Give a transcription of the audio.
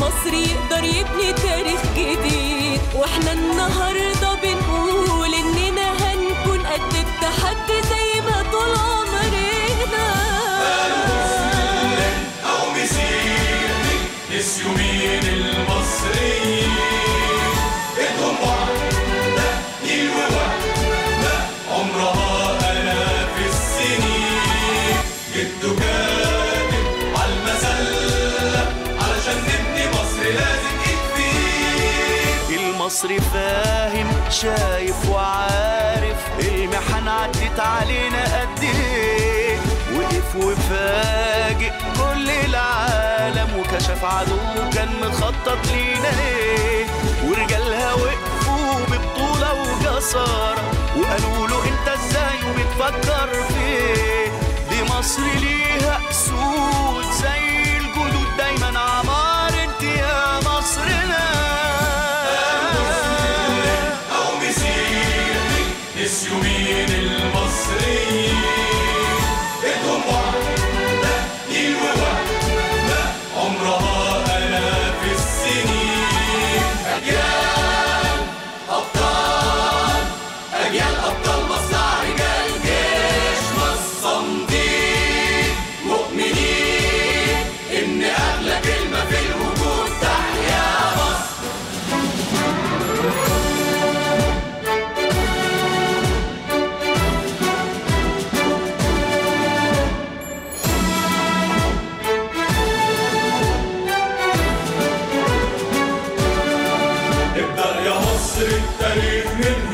المصري يقدر يبني تاريخ جديد واحنا النهارده بنقول اننا هنكون قد التحدي زي ما طول عمرنا أو مسيحي نسيوا مين المصريين إيدهم واحدة نيل ووحدة عمرها آلاف السنين جدوا كاتب على المسلة علشان نبني مصر لازم إيد في إيد المصري فاهم شايف وعارف المحن عدت علينا قد ايه وقف وفاجئ كل العالم وكشف عدو كان مخطط لينا ايه ورجالها وقفوا ببطولة وجسارة وقالوا له انت ازاي وبتفكر في ايه دي مصر ليها اسود زي الجدود دايما عمار انت يا مصرنا أو مسيحي نسيوا مين المصريين إيدهم واحدة نيل ووحدة عمرها آلاف السنين أجيال أبطال أجيال أبطال مصنع رجال جيش مصر صامدين مؤمنين إن أغلى كلمة في الوجود تحيا مصر ابدأ يا مصر التاريخ من